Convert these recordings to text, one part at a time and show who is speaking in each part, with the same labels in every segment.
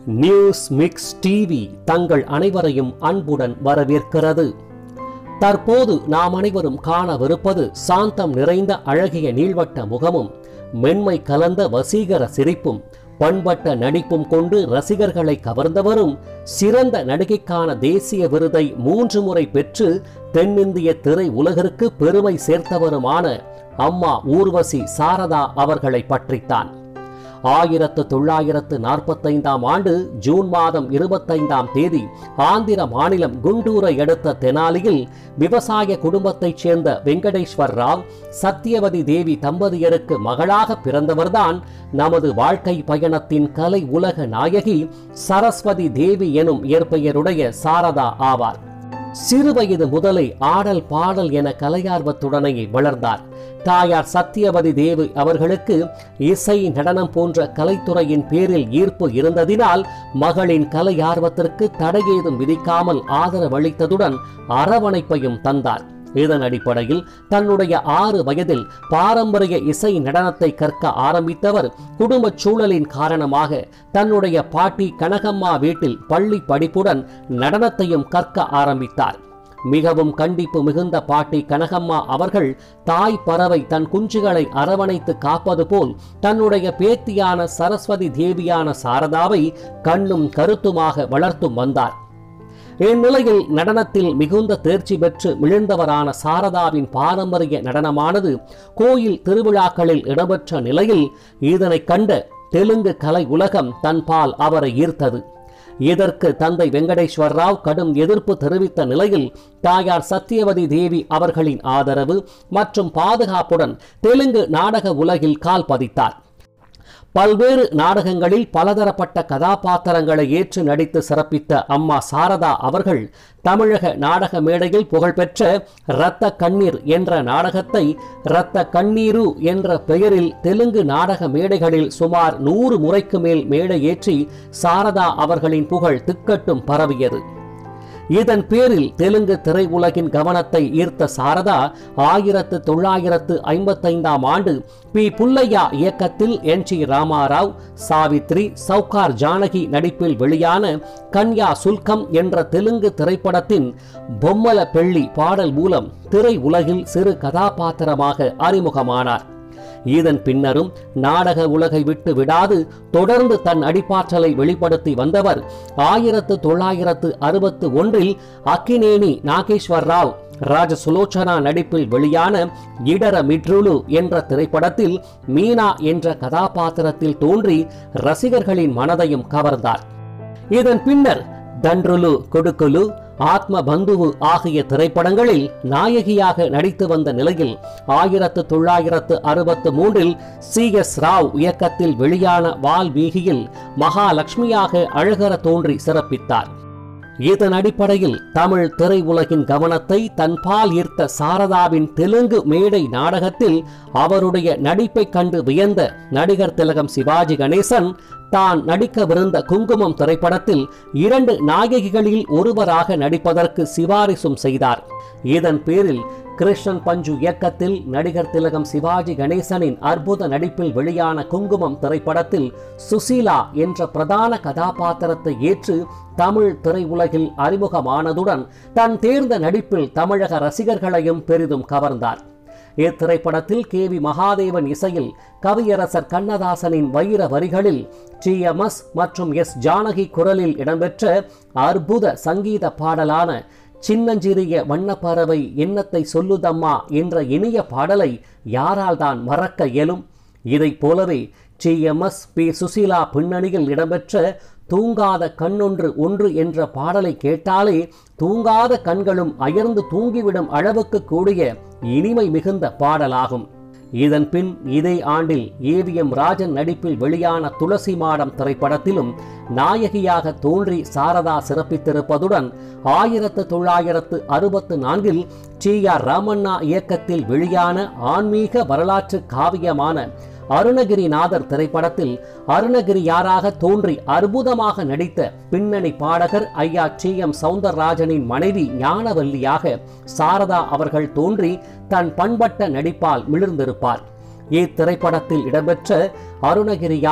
Speaker 1: news mix TV தங்கள் அனைவரையும் அன்புடன் வரவேற்கிறது தற்போது நாம் அனைவரும் காணவிருப்பது சாந்தம் நிறைந்த அழகிய நீள்வட்ட முகமும் மென்மை கலந்த வசீகர சிரிப்பும் பண்பட்ட நடிப்பும் கொண்டு ரசிகர்களை கவர்ந்தவரும் சிறந்த நடிகைக்கான தேசிய விருதை மூன்று முறை பெற்று தென்னிந்திய திரை உலகிற்கு பெருமை சேர்த்தவருமான அம்மா ஊர்வசி சாரதா அவர்களை பற்றித்தான் ஆயிரத்து தொள்ளாயிரத்து நாற்பத்தைந்தாம் ஆண்டு ஜூன் மாதம் இருபத்தைந்தாம் தேதி ஆந்திர மாநிலம் குண்டூரை அடுத்த தெனாலியில் விவசாய குடும்பத்தைச் சேர்ந்த வெங்கடேஸ்வர் ராவ் சத்யவதி தேவி தம்பதியருக்கு மகளாக பிறந்தவர்தான் நமது வாழ்க்கை பயணத்தின் கலை உலக நாயகி சரஸ்வதி தேவி எனும் இயற்பெயருடைய சாரதா ஆவார் சிறுவயது முதலே ஆடல் பாடல் என கலையார்வத்துடனேயே வளர்ந்தார் தாயார் சத்யவதி தேவி அவர்களுக்கு இசை நடனம் போன்ற கலைத்துறையின் பேரில் ஈர்ப்பு இருந்ததினால் மகளின் கலை ஆர்வத்திற்கு தடையேதும் விதிக்காமல் ஆதரவளித்ததுடன் அரவணைப்பையும் தந்தார் இதன் அடிப்படையில் தன்னுடைய ஆறு வயதில் பாரம்பரிய இசை நடனத்தை கற்க ஆரம்பித்தவர் குடும்ப சூழலின் காரணமாக தன்னுடைய பாட்டி கனகம்மா வீட்டில் பள்ளி படிப்புடன் நடனத்தையும் கற்க ஆரம்பித்தார் மிகவும் கண்டிப்பு மிகுந்த பாட்டி கனகம்மா அவர்கள் தாய் பறவை தன் குஞ்சுகளை அரவணைத்து காப்பது போல் தன்னுடைய பேத்தியான சரஸ்வதி தேவியான சாரதாவை கண்ணும் கருத்துமாக வளர்த்தும் வந்தார் இந்நிலையில் நடனத்தில் மிகுந்த தேர்ச்சி பெற்று மிழ்ந்தவரான சாரதாவின் பாரம்பரிய நடனமானது கோயில் திருவிழாக்களில் இடம்பெற்ற நிலையில் இதனை கண்ட தெலுங்கு கலை உலகம் தன்பால் அவரை ஈர்த்தது இதற்கு தந்தை வெங்கடேஸ்வர் ராவ் கடும் எதிர்ப்பு தெரிவித்த நிலையில் தாயார் சத்யவதி தேவி அவர்களின் ஆதரவு மற்றும் பாதுகாப்புடன் தெலுங்கு நாடக உலகில் கால் பதித்தார் பல்வேறு நாடகங்களில் பலதரப்பட்ட கதாபாத்திரங்களை ஏற்று நடித்து சிறப்பித்த அம்மா சாரதா அவர்கள் தமிழக நாடக மேடையில் புகழ்பெற்ற இரத்த கண்ணீர் என்ற நாடகத்தை இரத்த கண்ணீரு என்ற பெயரில் தெலுங்கு நாடக மேடைகளில் சுமார் நூறு முறைக்கு மேல் மேடை ஏற்றி சாரதா அவர்களின் புகழ் திக்கட்டும் பரவியது இதன் பேரில் தெலுங்கு திரையுலகின் கவனத்தை ஈர்த்த சாரதா ஆயிரத்து தொள்ளாயிரத்து ஐம்பத்தைந்தாம் ஆண்டு பி புல்லையா இயக்கத்தில் என் ஜி ராமாராவ் சாவித்ரி சவுகார் ஜானகி நடிப்பில் வெளியான கன்யா சுல்கம் என்ற தெலுங்கு திரைப்படத்தின் பொம்மல பெள்ளி பாடல் மூலம் திரை உலகில் சிறு கதாபாத்திரமாக அறிமுகமானார் இதன் பின்னரும் நாடக உலகை விட்டு விடாது தொடர்ந்து தன் அடிப்பாற்றலை வெளிப்படுத்தி வந்தவர் ஆயிரத்து தொள்ளாயிரத்து அறுபத்து ஒன்றில் அக்கினேனி நாகேஸ்வர் ராவ் ராஜ சுலோச்சனா நடிப்பில் வெளியான இடர மிட்ருலு என்ற திரைப்படத்தில் மீனா என்ற கதாபாத்திரத்தில் தோன்றி ரசிகர்களின் மனதையும் கவர்ந்தார் இதன் பின்னர் தன்ருலு கொடுக்குலு ஆத்ம பந்துவு ஆகிய திரைப்படங்களில் நாயகியாக நடித்து வந்த நிலையில் ஆயிரத்து தொள்ளாயிரத்து அறுபத்து மூன்றில் சி எஸ் ராவ் இயக்கத்தில் வெளியான வால்மீகியில் மகாலட்சுமியாக அழகர தோன்றி சிறப்பித்தார் இதன் அடிப்படையில் தமிழ் திரையுலகின் கவனத்தை தன்பால் ஈர்த்த சாரதாவின் தெலுங்கு மேடை நாடகத்தில் அவருடைய நடிப்பை கண்டு வியந்த நடிகர் திலகம் சிவாஜி கணேசன் தான் நடிக்கவிருந்த குங்குமம் திரைப்படத்தில் இரண்டு நாயகிகளில் ஒருவராக நடிப்பதற்கு சிபாரிசும் செய்தார் இதன் பேரில் கிருஷ்ணன் பஞ்சு இயக்கத்தில் நடிகர் திலகம் சிவாஜி கணேசனின் அற்புத நடிப்பில் வெளியான குங்குமம் திரைப்படத்தில் சுசீலா என்ற பிரதான கதாபாத்திரத்தை ஏற்று தமிழ் திரையுலகில் அறிமுகமானதுடன் தன் தேர்ந்த நடிப்பில் தமிழக ரசிகர்களையும் பெரிதும் கவர்ந்தார் இத்திரைப்படத்தில் கே வி மகாதேவன் இசையில் கவியரசர் கண்ணதாசனின் வைர வரிகளில் டி எம் எஸ் மற்றும் எஸ் ஜானகி குரலில் இடம்பெற்ற அற்புத சங்கீத பாடலான சின்னஞ்சிறிய வண்ணப்பறவை எண்ணத்தை சொல்லுதம்மா என்ற இனிய பாடலை யாரால் தான் மறக்க இயலும் இதைப் போலவே T M S P Susheela பின்னணியில் இடம்பெற்ற தூங்காத கண்ணொன்று ஒன்று என்ற பாடலை கேட்டாலே தூங்காத கண்களும் அயர்ந்து தூங்கிவிடும் அளவுக்கு கூடிய இனிமை மிகுந்த பாடலாகும் இதன் பின் இதே ஆண்டில் ஏவிஎம் ராஜன் நடிப்பில் வெளியான துளசி மாடம் திரைப்படத்திலும் நாயகியாக தோன்றி சாரதா சிறப்பித்திருப்பதுடன் ஆயிரத்து தொள்ளாயிரத்து அறுபத்து நான்கில் டி ஆர் ராமண்ணா இயக்கத்தில் வெளியான ஆன்மீக வரலாற்று காவியமான அருணகிரிநாதர் திரைப்படத்தில் அருணகிரியாராக தோன்றி அற்புதமாக நடித்த பின்னணி பாடகர் ஐயா டி எம் சவுந்தரராஜனின் மனைவி ஞானவல்லியாக சாரதா அவர்கள் தோன்றி தன் பண்பட்ட நடிப்பால் மிளிர்ந்திருப்பார் இத்திரைப்படத்தில் இடம்பெற்ற அருணகிரியாரின்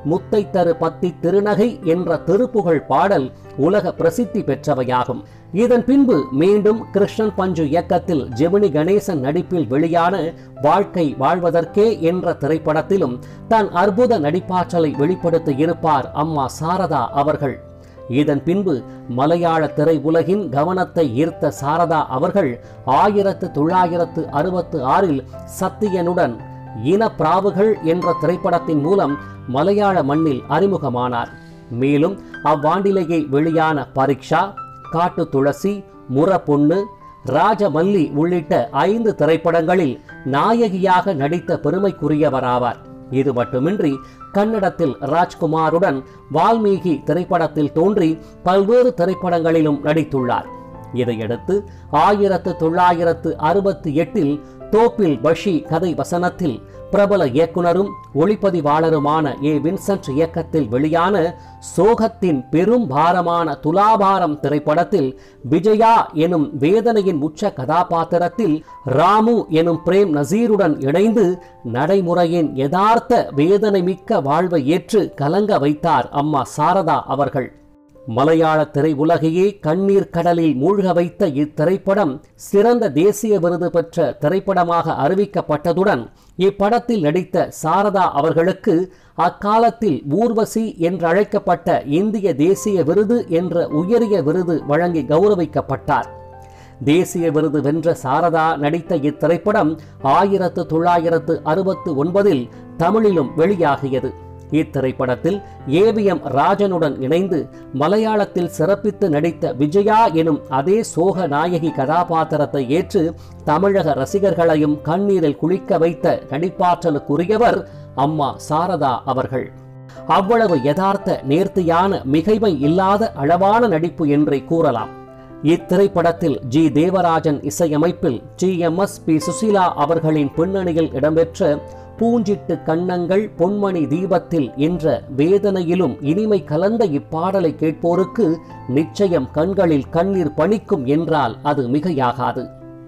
Speaker 1: முத்தை தரு பத்தி திருநகை என்ற திருப்புகழ் பாடல் உலக பிரசித்தி பெற்றவையாகும் இதன் பின்பு மீண்டும் கிருஷ்ணன் பஞ்சு இயக்கத்தில் ஜெமினி கணேசன் நடிப்பில் வெளியான வாழ்க்கை வாழ்வதற்கே என்ற திரைப்படத்திலும் தன் அற்புத நடிப்பாற்றலை வெளிப்படுத்தி இருப்பார் அம்மா சாரதா அவர்கள் இதன் பின்பு மலையாள திரையுலகின் கவனத்தை ஈர்த்த சாரதா அவர்கள் ஆயிரத்து தொள்ளாயிரத்து அறுபத்து ஆறில் சத்தியனுடன் இனப்பிராவுகள் என்ற திரைப்படத்தின் மூலம் மலையாள மண்ணில் அறிமுகமானார் மேலும் அவ்வாண்டிலேயே வெளியான பரீட்சா காட்டு துளசி முர பொண்ணு ராஜமல்லி உள்ளிட்ட ஐந்து திரைப்படங்களில் நாயகியாக நடித்த பெருமைக்குரியவராவார் இது மட்டுமின்றி கன்னடத்தில் ராஜ்குமாருடன் வால்மீகி திரைப்படத்தில் தோன்றி பல்வேறு திரைப்படங்களிலும் நடித்துள்ளார் இதையடுத்து ஆயிரத்து தொள்ளாயிரத்து அறுபத்தி எட்டில் தோப்பில் பஷி கதை வசனத்தில் பிரபல இயக்குனரும் ஒளிப்பதிவாளருமான ஏ வின்சென்ட் இயக்கத்தில் வெளியான சோகத்தின் பெரும் பாரமான துலாபாரம் திரைப்படத்தில் விஜயா எனும் வேதனையின் உச்ச கதாபாத்திரத்தில் ராமு எனும் பிரேம் நசீருடன் இணைந்து நடைமுறையின் யதார்த்த வேதனை மிக்க வாழ்வை ஏற்று கலங்க வைத்தார் அம்மா சாரதா அவர்கள் மலையாள திரையுலகையே கண்ணீர் கடலில் மூழ்க வைத்த இத்திரைப்படம் சிறந்த தேசிய விருது பெற்ற திரைப்படமாக அறிவிக்கப்பட்டதுடன் இப்படத்தில் நடித்த சாரதா அவர்களுக்கு அக்காலத்தில் ஊர்வசி என்றழைக்கப்பட்ட இந்திய தேசிய விருது என்ற உயரிய விருது வழங்கி கௌரவிக்கப்பட்டார் தேசிய விருது வென்ற சாரதா நடித்த இத்திரைப்படம் ஆயிரத்து தொள்ளாயிரத்து அறுபத்து ஒன்பதில் தமிழிலும் வெளியாகியது இத்திரைப்படத்தில் ஏவிஎம் ராஜனுடன் இணைந்து மலையாளத்தில் சிறப்பித்து நடித்த விஜயா எனும் அதே சோக நாயகி கதாபாத்திரத்தை ஏற்று தமிழக ரசிகர்களையும் கண்ணீரில் குளிக்க வைத்த நடிப்பாற்றலுக்குரியவர் அம்மா சாரதா அவர்கள் அவ்வளவு யதார்த்த நேர்த்தியான மிகைமை இல்லாத அளவான நடிப்பு என்றே கூறலாம் இத்திரைப்படத்தில் ஜி தேவராஜன் இசையமைப்பில் T M S P Susheela அவர்களின் பின்னணியில் இடம்பெற்ற பூஞ்சிட்டு கண்ணங்கள் பொன்மணி தீபத்தில் என்ற வேதனையிலும் இனிமை கலந்த இப்பாடலை கேட்போருக்கு நிச்சயம் கண்களில் கண்ணீர் பணிக்கும் என்றால் அது மிகையாகாது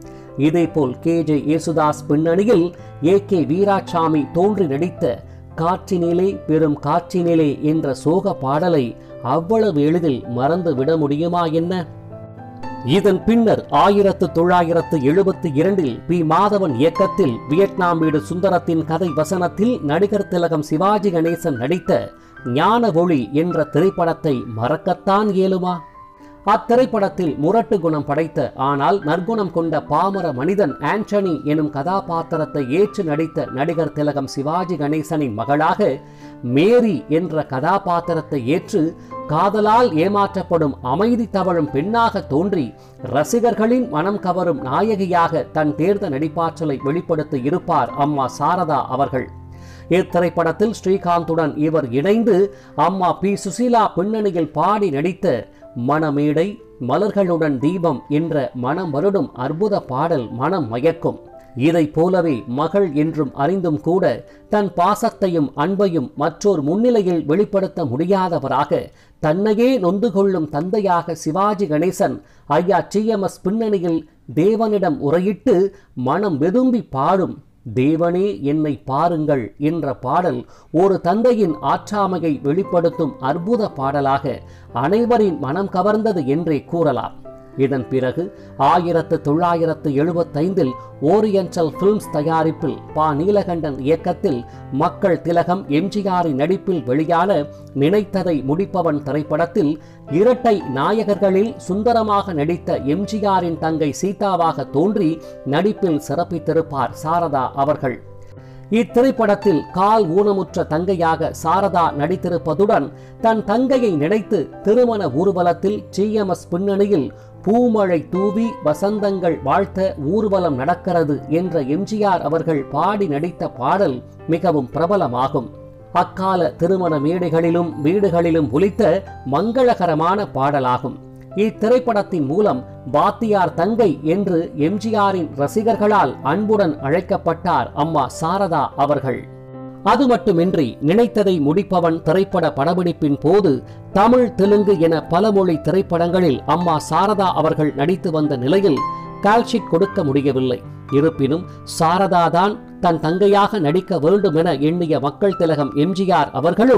Speaker 1: இதேபோல் கே ஜே யேசுதாஸ் பின்னணியில் ஏ கே வீராசாமி தோன்றி நடித்த காற்றினிலே பெரும் காற்றினிலே என்ற சோக பாடலை அவ்வளவு எளிதில் மறந்து விட முடியுமா என்ன இதன் பின்னர் ஆயிரத்து தொள்ளாயிரத்து எழுபத்தி இரண்டில் பி மாதவன் இயக்கத்தில் வியட்நாம் வீடு சுந்தரத்தின் கதை வசனத்தில் நடிகர் திலகம் சிவாஜி கணேசன் நடித்த ஞான ஒளி என்ற திரைப்படத்தை மறக்கத்தான் இயலுமா அத்திரைப்படத்தில் முரட்டு குணம் படைத்த ஆனால் நற்குணம் கொண்ட பாமர மனிதன் ஆண்டனி எனும் கதாபாத்திரத்தை ஏற்று நடித்த நடிகர் திலகம் சிவாஜி கணேசனின் மகளாக மேரி என்ற கதாபாத்திரத்தை ஏற்று காதலால் ஏமாற்றப்படும் அமைதி தவழும் பெண்ணாக தோன்றி ரசிகர்களின் மனம் கவரும் நாயகியாக தன் தேர்ந்த நடிப்பாற்றலை வெளிப்படுத்தி இருப்பார் அம்மா சாரதா அவர்கள் இத்திரைப்படத்தில் ஸ்ரீகாந்துடன் இவர் இணைந்து அம்மா பி சுசீலா பின்னணியில் பாடி நடித்த மணமேடை மலர்களுடன் தீபம் என்ற மனம் வருடும் அற்புத பாடல் மனம் மயக்கும் இதைப் போலவே மகள் என்றும் அறிந்தும் கூட தன் பாசத்தையும் அன்பையும் மற்றொரு முன்னிலையில் வெளிப்படுத்த முடியாதவராக தன்னையே நொந்து கொள்ளும் தந்தையாக சிவாஜி கணேசன் ஐயா டிஎம்எஸ் பின்னணியில் தேவனிடம் உரையிட்டு மனம் வெதும்பி பாடும் தேவனே என்னை பாருங்கள் என்ற பாடல் ஒரு தந்தையின் ஆற்றாமையை வெளிப்படுத்தும் அற்புத பாடலாக அனைவரின் மனம் கவர்ந்தது என்றே கூறலாம் இதன் பிறகு ஆயிரத்து தொள்ளாயிரத்து எழுபத்தைந்தில் ஓரியன்டல் பிலிம்ஸ் தயாரிப்பில் பா நீலகண்டன் இயக்கத்தில் மக்கள் திலகம் எம்ஜிஆரின் நடிப்பில் வெளியான நினைத்ததை முடிப்பவன் திரைப்படத்தில் இரட்டை நாயகர்களில் சுந்தரமாக நடித்த எம்ஜிஆரின் தங்கை சீதாவாக தோன்றி நடிப்பில் சிறப்பித்திருப்பார் சாரதா அவர்கள் இத்திரைப்படத்தில் கால் ஊனமுற்ற தங்கையாக சாரதா நடித்திருப்பதுடன் தன் தங்கையை நினைத்து திருமண ஊர்வலத்தில் டிஎம்எஸ் பின்னணியில் பூமழை தூவி வசந்தங்கள் வாழ்த்த ஊர்வலம் நடக்கிறது என்ற எம்ஜிஆர் அவர்கள் பாடி நடித்த பாடல் மிகவும் பிரபலமாகும் அக்கால திருமண மேடைகளிலும் வீடுகளிலும் ஒலித்த மங்களகரமான பாடலாகும் இத்திரைப்படத்தின் மூலம் பாத்தியார் தங்கை என்று எம்ஜிஆரின் ரசிகர்களால் அன்புடன் அழைக்கப்பட்டார் அம்மா சாரதா அவர்கள் அது மட்டுமின்றி நினைத்ததை முடிப்பவன் திரைப்பட படப்பிடிப்பின் போது தமிழ் தெலுங்கு என பல மொழி திரைப்படங்களில் அம்மா சாரதா அவர்கள் நடித்து வந்த நிலையில் கால்ஷீட் கொடுக்க முடியவில்லை இருப்பினும் சாரதா தான் தன் தங்கையாக நடிக்க வேண்டும் என எண்ணிய மக்கள் திலகம் எம்ஜிஆர் அவர்களும்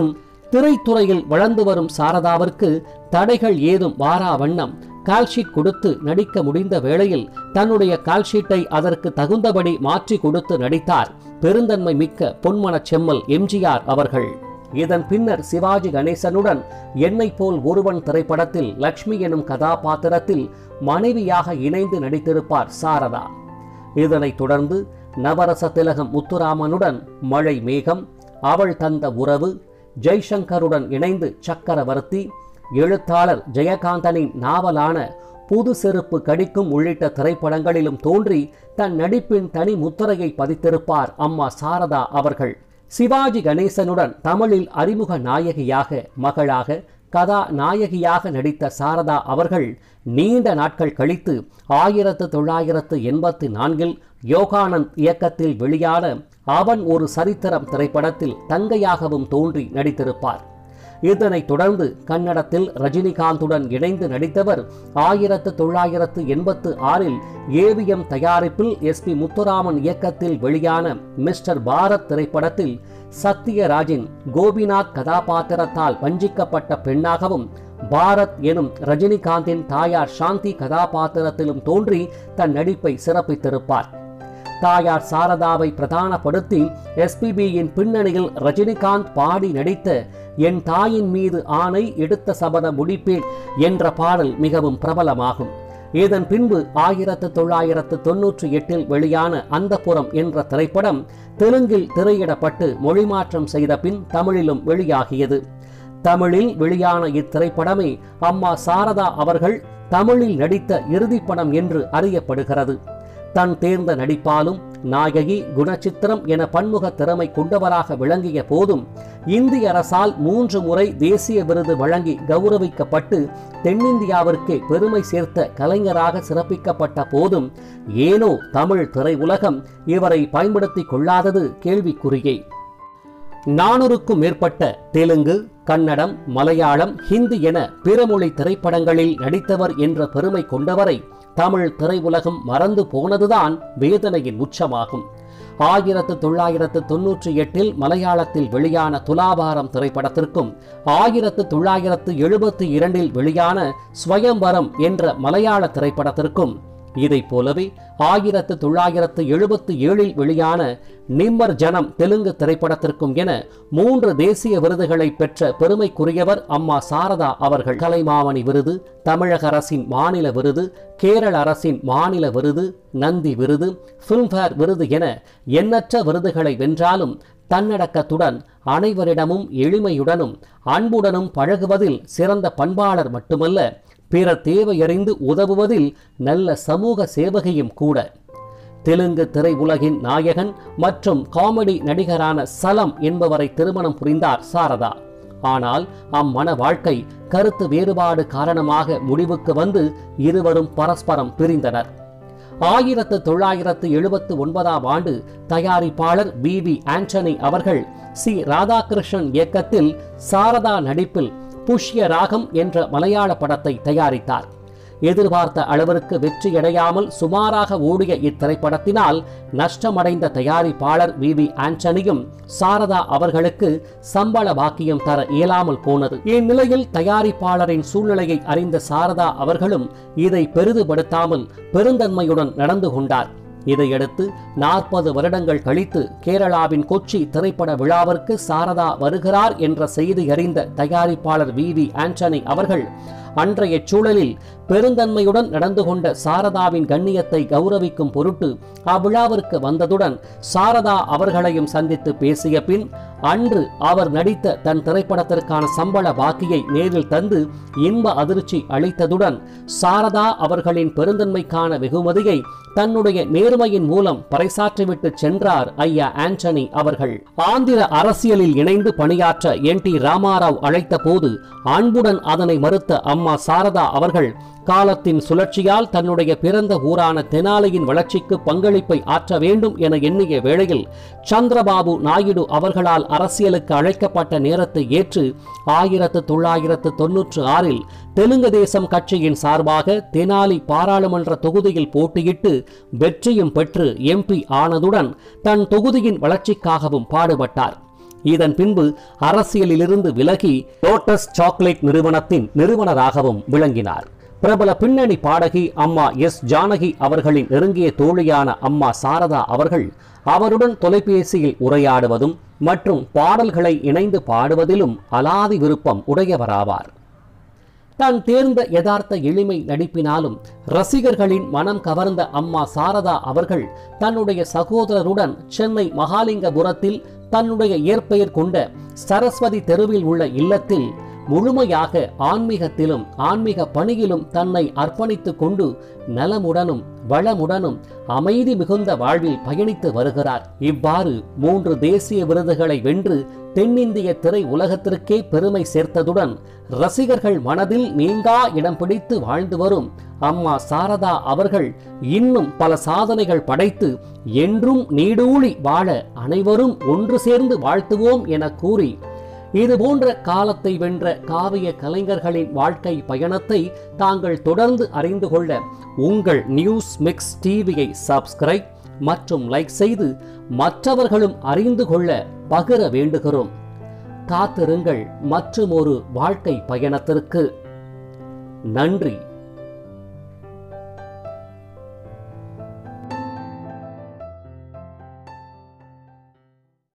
Speaker 1: திரைத்துறையில் வளர்ந்து வரும் சாரதாவிற்கு தடைகள் ஏதும் வாரா வண்ணம் கால்ஷீட் கொடுத்து நடிக்க முடிந்த வேளையில் தன்னுடைய கால்ஷீட்டை அதற்கு தகுந்தபடி மாற்றி கொடுத்து நடித்தார் பெருந்தன்மை மிக்க பொன்மனச் செம்மல் எம்ஜிஆர் அவர்கள் இதன் பின்னர் சிவாஜி கணேசனுடன் என்னை போல் ஒருவன் திரைப்படத்தில் லக்ஷ்மி எனும் கதாபாத்திரத்தில் மனைவியாக இணைந்து நடித்திருப்பார் சாரதா இதனைத் தொடர்ந்து நவரச திலகம் முத்துராமனுடன் மழை மேகம் அவள் தந்த உறவு ஜெய்சங்கருடன் இணைந்து சக்கரவர்த்தி எழுத்தாளர் ஜெயகாந்தனின் நாவலான புது செருப்பு கடிக்கும் உள்ளிட்ட திரைப்படங்களிலும் தோன்றி தன் நடிப்பின் தனி முத்திரையை பதித்திருப்பார் அம்மா சாரதா அவர்கள் சிவாஜி கணேசனுடன் தமிழில் அறிமுக நாயகியாக மகளாக கதா நாயகியாக நடித்த சாரதா அவர்கள் நீண்ட நாட்கள் கழித்து ஆயிரத்து தொள்ளாயிரத்து எண்பத்தி நான்கில் யோகானந்த் இயக்கத்தில் வெளியான அவன் ஒரு சரித்திரம் திரைப்படத்தில் தங்கையாகவும் தோன்றி நடித்திருப்பார் இதனைத் தொடர்ந்து கன்னடத்தில் ரஜினிகாந்துடன் இணைந்து நடித்தவர் ஆயிரத்து தொள்ளாயிரத்து எண்பத்து ஆறில் ஏவிஎம் தயாரிப்பில் எஸ் பி முத்துராமன் இயக்கத்தில் வெளியான மிஸ்டர் பாரத் திரைப்படத்தில் சத்யராஜின் கோபிநாத் கதாபாத்திரத்தால் வஞ்சிக்கப்பட்ட பெண்ணாகவும் பாரத் எனும் ரஜினிகாந்தின் தாயார் சாந்தி கதாபாத்திரத்திலும் தோன்றி தன் நடிப்பை சிறப்பித்திருப்பார் தாயார் சாரதாவை பிரதானப்படுத்தி எஸ்பிபியின் பின்னணியில் ரஜினிகாந்த் பாடி நடித்த என் தாயின் மீது ஆணை எடுத்த சபத முடிப்பேன் என்ற பாடல் மிகவும் பிரபலமாகும் இதன் பின்பு ஆயிரத்து தொள்ளாயிரத்து தொன்னூற்றி எட்டில் வெளியான அந்தப்புறம் என்ற திரைப்படம் தெலுங்கில் திரையிடப்பட்டு மொழிமாற்றம் செய்த பின் தமிழிலும் வெளியாகியது தமிழில் வெளியான இத்திரைப்படமே அம்மா சாரதா அவர்கள் தமிழில் நடித்த இறுதிப்படம் என்று அறியப்படுகிறது தன் தேர்ந்த நடிப்பாலும் நாயகி குணச்சித்திரம் என பன்முக திறமை கொண்டவராக விளங்கிய போதும் இந்திய அரசால் மூன்று முறை தேசிய விருது வழங்கி கௌரவிக்கப்பட்டு தென்னிந்தியாவிற்கே பெருமை சேர்த்த கலைஞராக சிறப்பிக்கப்பட்ட போதும் ஏனோ தமிழ் திரையுலகம் இவரை பயன்படுத்திக் கொள்ளாதது கேள்விக்குறியே நானூறுக்கும் மேற்பட்ட தெலுங்கு கன்னடம் மலையாளம் ஹிந்தி என பிறமொழி திரைப்படங்களில் நடித்தவர் என்ற பெருமை கொண்டவரை தமிழ் திரையுலகம் மறந்து போனதுதான் வேதனையின் உச்சமாகும் ஆயிரத்து தொள்ளாயிரத்து தொன்னூற்றி எட்டில் மலையாளத்தில் வெளியான துலாபாரம் திரைப்படத்திற்கும் ஆயிரத்து தொள்ளாயிரத்து எழுபத்தி இரண்டில் வெளியான ஸ்வயம்பரம் என்ற மலையாள திரைப்படத்திற்கும் இதைப் போலவே ஆயிரத்து தொள்ளாயிரத்து எழுபத்தி ஏழில் வெளியான நிம்மர் ஜனம் தெலுங்கு திரைப்படத்திற்கும் என மூன்று தேசிய விருதுகளை பெற்ற பெருமைக்குரியவர் அம்மா சாரதா அவர்கள் கலைமாமணி விருது தமிழக அரசின் மாநில விருது கேரள அரசின் மாநில விருது நந்தி விருது பிலிம்பேர் விருது என எண்ணற்ற விருதுகளை வென்றாலும் தன்னடக்கத்துடன் அனைவரிடமும் எளிமையுடனும் அன்புடனும் பழகுவதில் சிறந்த பண்பாளர் மட்டுமல்ல பிற தேவையறிந்து உதவுவதில் நல்ல சமூக சேவகையும் கூட தெலுங்கு திரையுலகின் நாயகன் மற்றும் காமெடி நடிகரான சலம் என்பவரை திருமணம் புரிந்தார் சாரதா ஆனால் அம்மன வாழ்க்கை கருத்து வேறுபாடு காரணமாக முடிவுக்கு வந்து இருவரும் பரஸ்பரம் பிரிந்தனர் ஆயிரத்து தொள்ளாயிரத்து எழுபத்து ஒன்பதாம் ஆண்டு தயாரிப்பாளர் வி வி ஆண்டனி அவர்கள் சி ராதாகிருஷ்ணன் இயக்கத்தில் சாரதா நடிப்பில் புஷ்ய ராகம் என்ற மலையாள படத்தை தயாரித்தார் எதிர்பார்த்த அளவிற்கு வெற்றியடையாமல் சுமாராக ஓடிய இத்திரைப்படத்தினால் நஷ்டமடைந்த தயாரிப்பாளர் வி வி ஆண்டனியும் சாரதா அவர்களுக்கு சம்பள பாக்கியம் தர இயலாமல் போனது இந்நிலையில் தயாரிப்பாளரின் சூழ்நிலையை அறிந்த சாரதா அவர்களும் இதை பெரிதுபடுத்தாமல் பெருந்தன்மையுடன் நடந்து கொண்டார் இதையடுத்து நாற்பது வருடங்கள் கழித்து கேரளாவின் கொச்சி திரைப்பட விழாவிற்கு சாரதா வருகிறார் என்ற செய்தி அறிந்த தயாரிப்பாளர் வி வி ஆண்டனி அவர்கள் அன்றைய சூழலில் பெருந்தன்மையுடன் நடந்து கொண்ட சாரதாவின் கண்ணியத்தை கௌரவிக்கும் பொருட்டு அவ்விழாவிற்கு வந்ததுடன் சாரதா அவர்களையும் சந்தித்து பேசிய பின் அன்று அவர் நடித்த தன் திரைப்படத்திற்கான சம்பள பாக்கியை நேரில் தந்து இன்ப அதிர்ச்சி அளித்ததுடன் சாரதா அவர்களின் பெருந்தன்மைக்கான வெகுமதியை தன்னுடைய நேர்மையின் மூலம் பறைசாற்றிவிட்டு சென்றார் ஐயா ஆண்டனி அவர்கள் ஆந்திர அரசியலில் இணைந்து பணியாற்ற என் டி ராமாராவ் அழைத்த போது அன்புடன் அதனை மறுத்த அம்மா சாரதா அவர்கள் காலத்தின் சுழற்சியால் தன்னுடைய பிறந்த ஊரான தெனாலியின் வளர்ச்சிக்கு பங்களிப்பை ஆற்ற வேண்டும் என எண்ணிய வேளையில் சந்திரபாபு நாயுடு அவர்களால் அரசியலுக்கு அழைக்கப்பட்ட நேரத்தை ஏற்று ஆயிரத்து தொள்ளாயிரத்து தொன்னூற்று ஆறில் தெலுங்கு தேசம் கட்சியின் சார்பாக தெனாலி பாராளுமன்ற தொகுதியில் போட்டியிட்டு வெற்றியும் பெற்று எம்பி ஆனதுடன் தன் தொகுதியின் வளர்ச்சிக்காகவும் பாடுபட்டார் இதன் பின்பு அரசியலிலிருந்து விலகி லோட்டஸ் சாக்லேட் நிறுவனத்தின் நிறுவனராகவும் விளங்கினார் பிரபல பின்னணி பாடகி அம்மா எஸ் ஜானகி அவர்களின் நெருங்கிய தோழியான அம்மா சாரதா அவர்கள் அவருடன் தொலைபேசியில் உரையாடுவதும் மற்றும் பாடல்களை இணைந்து பாடுவதிலும் அலாதி விருப்பம் உடையவராவார் தான் தேர்ந்த யதார்த்த எளிமை நடிப்பினாலும் ரசிகர்களின் மனம் கவர்ந்த அம்மா சாரதா அவர்கள் தன்னுடைய சகோதரருடன் சென்னை மகாலிங்கபுரத்தில் தன்னுடைய இயற்பெயர் கொண்ட சரஸ்வதி தெருவில் உள்ள இல்லத்தில் முழுமையாக ஆன்மீகத்திலும் ஆன்மீக பணியிலும் தன்னை அர்ப்பணித்துக் கொண்டு நலமுடனும் வளமுடனும் அமைதி மிகுந்த வாழ்வில் பயணித்து வருகிறார் இவ்வாறு மூன்று தேசிய விருதுகளை வென்று தென்னிந்திய திரை உலகத்திற்கே பெருமை சேர்த்ததுடன் ரசிகர்கள் மனதில் நீங்கா இடம் பிடித்து வாழ்ந்து வரும் அம்மா சாரதா அவர்கள் இன்னும் பல சாதனைகள் படைத்து என்றும் நீடூழி வாழ அனைவரும் ஒன்று சேர்ந்து வாழ்த்துவோம் என கூறி இது போன்ற காலத்தை வென்ற காவிய கலைஞர்களின் வாழ்க்கை பயணத்தை தாங்கள் தொடர்ந்து அறிந்து கொள்ள உங்கள் நியூஸ் மிக்ஸ் டிவியை சப்ஸ்கிரைப் மற்றும் லைக் செய்து மற்றவர்களும் அறிந்து கொள்ள பகிர வேண்டுகிறோம் காத்திருங்கள் மற்றும் ஒரு வாழ்க்கை பயணத்திற்கு நன்றி